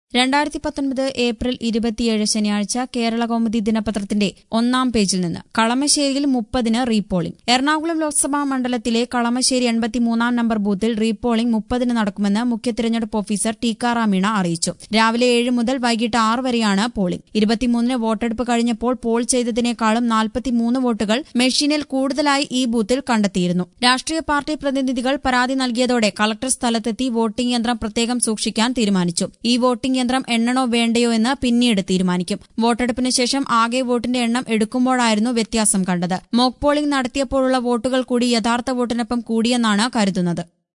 രണ്ടായിരത്തി പത്തൊൻപത് ഏപ്രിൽ ഇരുപത്തിയേഴ് ശനിയാഴ്ച കേരള കൗമുദി ദിനപത്രത്തിന്റെ ഒന്നാം പേജിൽ നിന്ന് കളമശ്ശേരിയിൽ മുപ്പതിന് റീപോളിംഗ് എറണാകുളം ലോക്സഭാ മണ്ഡലത്തിലെ കളമശ്ശേരി എൺപത്തിമൂന്നാം നമ്പർ ബൂത്തിൽ റീപോളിംഗ് മുപ്പതിന് നടക്കുമെന്ന് മുഖ്യ തിരഞ്ഞെടുപ്പ് ഓഫീസർ ടിക്കാറാം മീണ അറിയിച്ചു രാവിലെ ഏഴ് മുതൽ വൈകിട്ട് ആറ് വരെയാണ് പോളിംഗ് ഇരുപത്തിമൂന്നിന് വോട്ടെടുപ്പ് കഴിഞ്ഞപ്പോൾ പോൾ ചെയ്തതിനേക്കാളും നാൽപ്പത്തിമൂന്ന് വോട്ടുകൾ മെഷീനിൽ കൂടുതലായി ഈ ബൂത്തിൽ കണ്ടെത്തിയിരുന്നു രാഷ്ട്രീയ പാർട്ടി പ്രതിനിധികൾ പരാതി നൽകിയതോടെ കളക്ടർ സ്ഥലത്തെത്തി വോട്ടിംഗ് യന്ത്രം പ്രത്യേകം സൂക്ഷിക്കാൻ തീരുമാനിച്ചു ഈ വോട്ടിംഗ് യന്ത്രം എണ്ണണോ വേണ്ടയോ എന്ന് പിന്നീട് തീരുമാനിക്കും വോട്ടെടുപ്പിന് ശേഷം ആകെ വോട്ടിന്റെ എണ്ണം എടുക്കുമ്പോഴായിരുന്നു വ്യത്യാസം കണ്ടത് മോക്ക് പോളിംഗ് നടത്തിയപ്പോഴുള്ള വോട്ടുകൾ കൂടി യഥാർത്ഥ വോട്ടിനൊപ്പം കൂടിയെന്നാണ് കരുതുന്നത്